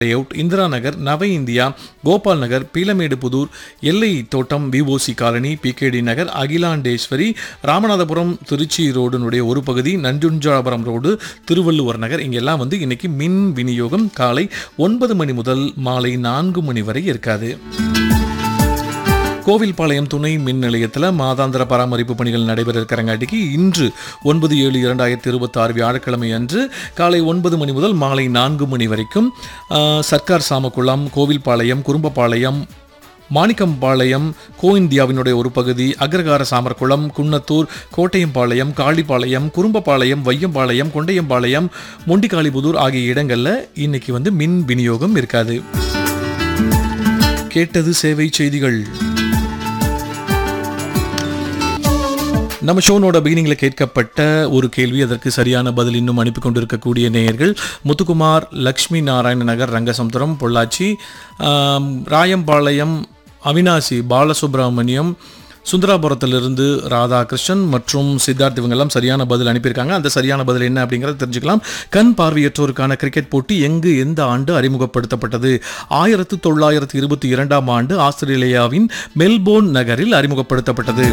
layout Indira Nagar Nava India Gopal Nagar Peelamedu Pudur Ellai Thottam VOC colony PKD Nagar Akilandeswari Ramanathapuram Trichy ரோடுனுடைய ஒரு பகுதி நஞ்சுஞ்சாபுரம் ரோடு திருவள்ளுவர் நகர் இங்கெல்லாம் வந்து இன்னைக்கு மின் விநியோகம் காலை ஒன்பது மணி முதல் மாலை நான்கு மணி வரை இருக்காது கோவில்பாளையம் துணை மின் நிலையத்தில் மாதாந்திர பராமரிப்பு பணிகள் நடைபெற இருக்கிறங்காட்டிக்கு இன்று ஒன்பது ஏழு இரண்டாயிரத்தி இருபத்தாறு வியாழக்கிழமை அன்று காலை ஒன்பது மணி முதல் மாலை நான்கு மணி வரைக்கும் ஆ, சர்க்கார் சாமக்குளம் கோவில்பாளையம் குறும்பபாளையம் மாணிக்கம்பாளையம் கோ இந்தியாவினுடைய ஒரு பகுதி அக்ரகார சாமர்குளம் குன்னத்தூர் கோட்டையம்பாளையம் காளிப்பாளையம் குறும்பபாளையம் வையம்பாளையம் கொண்டையம்பாளையம் மொண்டிகாளிபுதூர் ஆகிய இடங்களில் இன்னைக்கு வந்து மின் விநியோகம் இருக்காது கேட்டது சேவை செய்திகள் நம்ம ஷோனோட பிகினிங்கில் கேட்கப்பட்ட ஒரு கேள்வி அதற்கு சரியான பதில் இன்னும் அனுப்பி கொண்டிருக்கக்கூடிய நேயர்கள் முத்துக்குமார் லக்ஷ்மி நாராயண நகர் ரங்கசமுத்திரம் பொள்ளாச்சி ஆம், ராயம்பாளையம் அவினாசி பாலசுப்ரமணியம் சுந்தராபுரத்திலிருந்து ராதாகிருஷ்ணன் மற்றும் சித்தார்த் இவங்கெல்லாம் சரியான பதில் அனுப்பியிருக்காங்க அந்த சரியான பதில் என்ன அப்படிங்கிறத தெரிஞ்சுக்கலாம் கண் பார்வையற்றோருக்கான கிரிக்கெட் போட்டி எங்கு எந்த ஆண்டு அறிமுகப்படுத்தப்பட்டது ஆயிரத்து தொள்ளாயிரத்து இருபத்தி இரண்டாம் ஆண்டு ஆஸ்திரேலியாவின் மெல்போர்ன் நகரில் அறிமுகப்படுத்தப்பட்டது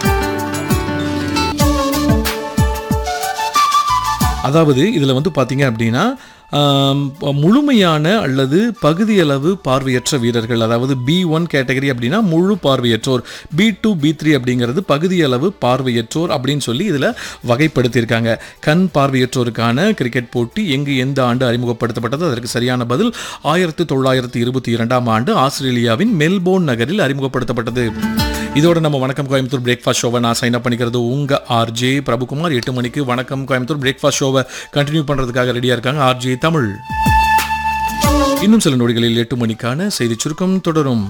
அதாவது இதில் வந்து பார்த்தீங்க அப்படின்னா ஆம், முழுமையான அல்லது பகுதியளவு பார்வையற்ற வீரர்கள் அதாவது பி ஒன் கேட்டகரி அப்படின்னா முழு பார்வையற்றோர் பி டூ பி த்ரீ அப்படிங்கிறது பகுதியளவு பார்வையற்றோர் அப்படின்னு சொல்லி இதில் வகைப்படுத்தியிருக்காங்க கண் பார்வையற்றோருக்கான கிரிக்கெட் போட்டி எங்கு எந்த ஆண்டு அறிமுகப்படுத்தப்பட்டது அதற்கு சரியான பதில் ஆயிரத்தி தொள்ளாயிரத்தி இருபத்தி இரண்டாம் ஆண்டு ஆஸ்திரேலியாவின் மெல்போர்ன் நகரில் அறிமுகப்படுத்தப்பட்டது இதோட நம்ம வணக்கம் கோயம்புத்தூர் பிரேக்ஃபாஸ்ட் ஷோவை நான் சைன் அப் பண்ணிக்கிறது உங்க ஆர்ஜே பிரபுகுமார் எட்டு மணிக்கு வணக்கம் கோயம்புத்தூர் பிரேக்ஃபாஸ்ட் ஷோவை கண்டினியூ பண்றதுக்காக ரெடியா இருக்காங்க ஆர்ஜே தமிழ் இன்னும் சில நொடிகளில் எட்டு மணிக்கான செய்தி சுருக்கம் தொடரும்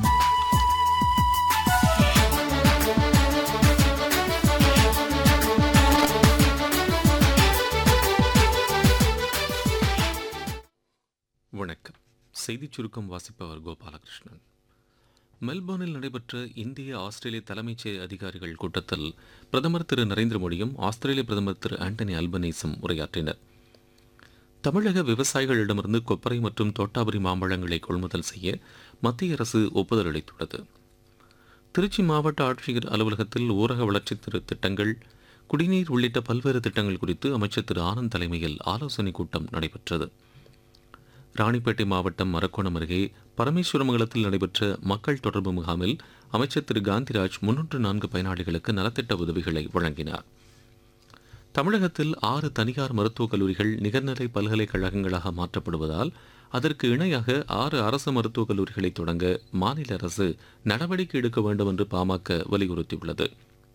வணக்கம் செய்திச் சுருக்கம் வாசிப்பவர் கோபாலகிருஷ்ணன் மெல்போர்னில் நடைபெற்ற இந்திய ஆஸ்திரேலிய தலைமைச் செயல் அதிகாரிகள் கூட்டத்தில் பிரதமர் திரு நரேந்திர மோடியும் ஆஸ்திரேலிய பிரதமர் திரு ஆண்டனி அல்பனீஸும் உரையாற்றினர் தமிழக விவசாயிகளிடமிருந்து கொப்பரை மற்றும் தோட்டாபுரி மாம்பழங்களை கொள்முதல் செய்ய மத்திய அரசு ஒப்புதல் அளித்துள்ளது திருச்சி மாவட்ட ஆட்சியர் அலுவலகத்தில் ஊரக வளர்ச்சி திரு திட்டங்கள் குடிநீர் உள்ளிட்ட பல்வேறு திட்டங்கள் குறித்து அமைச்சர் திரு ஆனந்த் தலைமையில் ஆலோசனைக் கூட்டம் நடைபெற்றது ராணிப்பேட்டை மாவட்டம் மரக்கோணம் அருகே பரமேஸ்வரமங்கலத்தில் நடைபெற்ற மக்கள் தொடர்பு முகாமில் அமைச்சர் திரு காந்திராஜ் முன்னூற்று நான்கு பயனாளிகளுக்கு நலத்திட்ட உதவிகளை வழங்கினார் தமிழகத்தில் ஆறு தனியார் மருத்துவக் கல்லூரிகள் நிகர்நிலை பல்கலைக்கழகங்களாக மாற்றப்படுவதால் அதற்கு இணையாக ஆறு அரசு மருத்துவக் கல்லூரிகளை தொடங்க மாநில அரசு நடவடிக்கை எடுக்க வேண்டும் என்று பாமக வலியுறுத்தியுள்ளது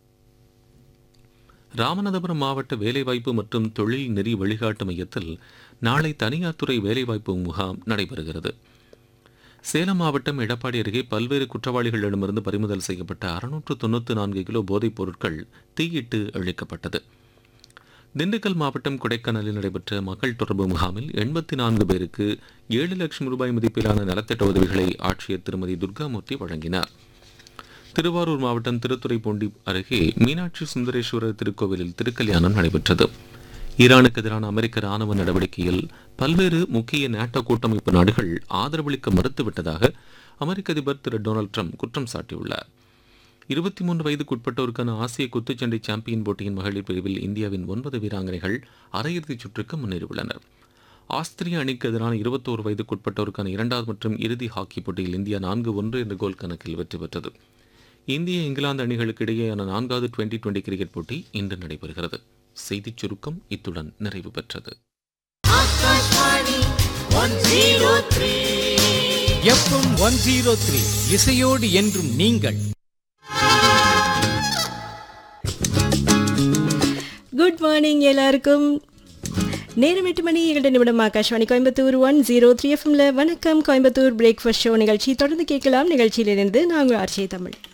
ராமநாதபுரம் மாவட்ட வேலைவாய்ப்பு மற்றும் தொழில் நெறி வழிகாட்டு மையத்தில் நாளை தனியார் துறை வேலைவாய்ப்பு முகாம் நடைபெறுகிறது சேலம் மாவட்டம் எடப்பாடி அருகே பல்வேறு குற்றவாளிகளிடமிருந்து பறிமுதல் செய்யப்பட்ட அறுநூற்று தொண்ணூற்று நான்கு கிலோ போதைப் பொருட்கள் தீயிட்டு அழிக்கப்பட்டது திண்டுக்கல் மாவட்டம் கொடைக்கானலில் நடைபெற்ற மக்கள் தொடர்பு முகாமில் எண்பத்தி நான்கு பேருக்கு ஏழு லட்சம் ரூபாய் மதிப்பிலான நலத்திட்ட உதவிகளை ஆட்சியர் திருமதி துர்காமூர்த்தி வழங்கினார் திருவாரூர் மாவட்டம் திருத்துறைப்பூண்டி அருகே மீனாட்சி சுந்தரேஸ்வரர் திருக்கோவிலில் திருக்கல்யாணம் நடைபெற்றது ஈரானுக்கு எதிரான அமெரிக்க ராணுவ நடவடிக்கையில் பல்வேறு முக்கிய நேட்டோ கூட்டமைப்பு நாடுகள் ஆதரவளிக்க மறுத்துவிட்டதாக அமெரிக்க அதிபர் திரு டொனால்ட் ட்ரம்ப் குற்றம் சாட்டியுள்ளார் இருபத்தி மூன்று வயதுக்குட்பட்டோருக்கான ஆசிய குத்துச்சண்டை சாம்பியன் போட்டியின் மகளிர் பிரிவில் இந்தியாவின் ஒன்பது வீராங்கனைகள் அரையிறுதிச் சுற்றுக்கு முன்னேறியுள்ளனர் ஆஸ்திரிய அணிக்கு எதிரான இருபத்தோரு வயதுக்குட்பட்டோருக்கான இரண்டாவது மற்றும் இறுதி ஹாக்கி போட்டியில் இந்தியா நான்கு ஒன்று என்ற கோல் கணக்கில் வெற்றி பெற்றது இந்திய இங்கிலாந்து அணிகளுக்கு இடையேயான நான்காவது டுவெண்டி டுவெண்டி கிரிக்கெட் போட்டி இன்று நடைபெறுகிறது செய்திச் சுருக்கம் இத்துடன் நிறைவு பெற்றது Akashvani one zero three FM one zero three இசையோடு என்றும் நீங்கள் குட் மார்னிங் எல்லாருக்கும் நேரம் எட்டு மணி இரண்டு நிமிடம் Akashvani Coimbatore one zero three எஃப்எம்ல வணக்கம் கோயம்புத்தூர் பிரேக்ஃபாஸ்ட் ஷோ நிகழ்ச்சி தொடர்ந்து கேட்கலாம் நிகழ்ச்சியிலிருந்து நாங்கள் ஆர்ஜே தமிழ்